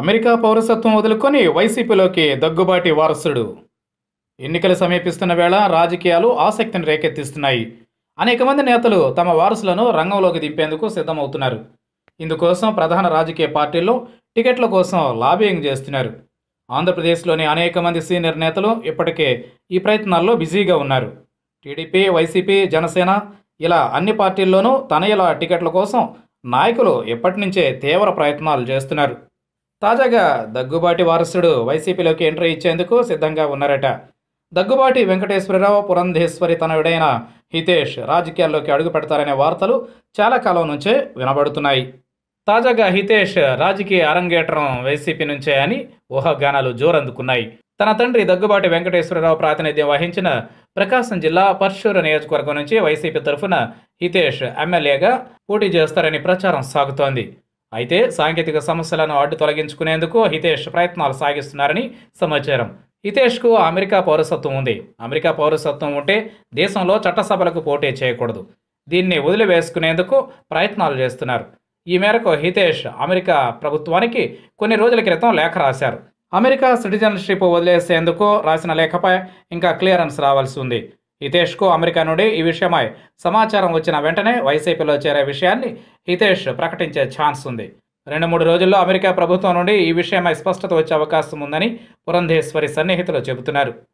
America పౌరసత్వం వదులుకొని వైసీపీలోకి దగ్గుబాటి వారసుడు ఎన్నికలు సమీపిస్తున్న వేళ రాజకీయాలు ఆసక్తిని రేకెత్తిస్తున్నాయి అనేక మంది నేతలు తమ వారసులను రంగంలోకి దింపేందుకు సిద్ధమవుతున్నారు ఇందుకోసం ప్రధాన రాజకీయ పార్టీల్లో టికెట్ల కోసం లాబియింగ్ చేస్తున్నారు ఆంధ్రప్రదేశ్లోని అనేక మంది సీనియర్ నేతలు ఇప్పటికే ఈ ప్రయత్నాల్లో బిజీగా ఉన్నారు టీడీపీ వైసీపీ జనసేన ఇలా అన్ని పార్టీల్లోనూ తనయుల టికెట్ల కోసం నాయకులు ఎప్పటి నుంచే తీవ్ర ప్రయత్నాలు చేస్తున్నారు తాజాగా దగ్గుబాటి వారసుడు వైసీపీలోకి ఎంట్రీ ఇచ్చేందుకు సిద్ధంగా ఉన్నారట దగ్గుబాటి వెంకటేశ్వరరావు పురంధేశ్వరి తనయుడైన హితేష్ రాజకీయాల్లోకి అడుగు పెడతారనే వార్తలు చాలా కాలం నుంచే వినబడుతున్నాయి తాజాగా హితేష్ రాజకీయ అరంగేట్రం వైసీపీ నుంచే అని ఊహాగానాలు జోరందుకున్నాయి తన తండ్రి దగ్గుబాటి వెంకటేశ్వరరావు ప్రాతినిధ్యం వహించిన ప్రకాశం జిల్లా పర్షూరు నియోజకవర్గం నుంచి వైసీపీ తరఫున హితేష్ ఎమ్మెల్యేగా పోటీ చేస్తారని ప్రచారం సాగుతోంది అయితే సాంకేతిక సమస్యలను అడ్డు తొలగించుకునేందుకు హితేష్ ప్రయత్నాలు సాగిస్తున్నారని సమాచారం హితేష్కు అమెరికా పౌరసత్వం ఉంది అమెరికా పౌరసత్వం ఉంటే దేశంలో చట్టసభలకు పోటీ చేయకూడదు దీన్ని వదిలివేసుకునేందుకు ప్రయత్నాలు చేస్తున్నారు ఈ మేరకు హితేష్ అమెరికా ప్రభుత్వానికి కొన్ని రోజుల క్రితం లేఖ రాశారు అమెరికా సిటిజన్షిప్ వదిలేసేందుకు రాసిన లేఖపై ఇంకా క్లియరెన్స్ రావాల్సి ఉంది హితేష్కు అమెరికా నుండి ఈ విషయమై సమాచారం వచ్చిన వెంటనే వైసీపీలో చేరే విషయాన్ని హితేష్ ప్రకటించే ఛాన్స్ ఉంది రెండు మూడు రోజుల్లో అమెరికా ప్రభుత్వం నుండి ఈ విషయమై స్పష్టత వచ్చే అవకాశం ఉందని పురంధేశ్వరి సన్నిహితులు చెబుతున్నారు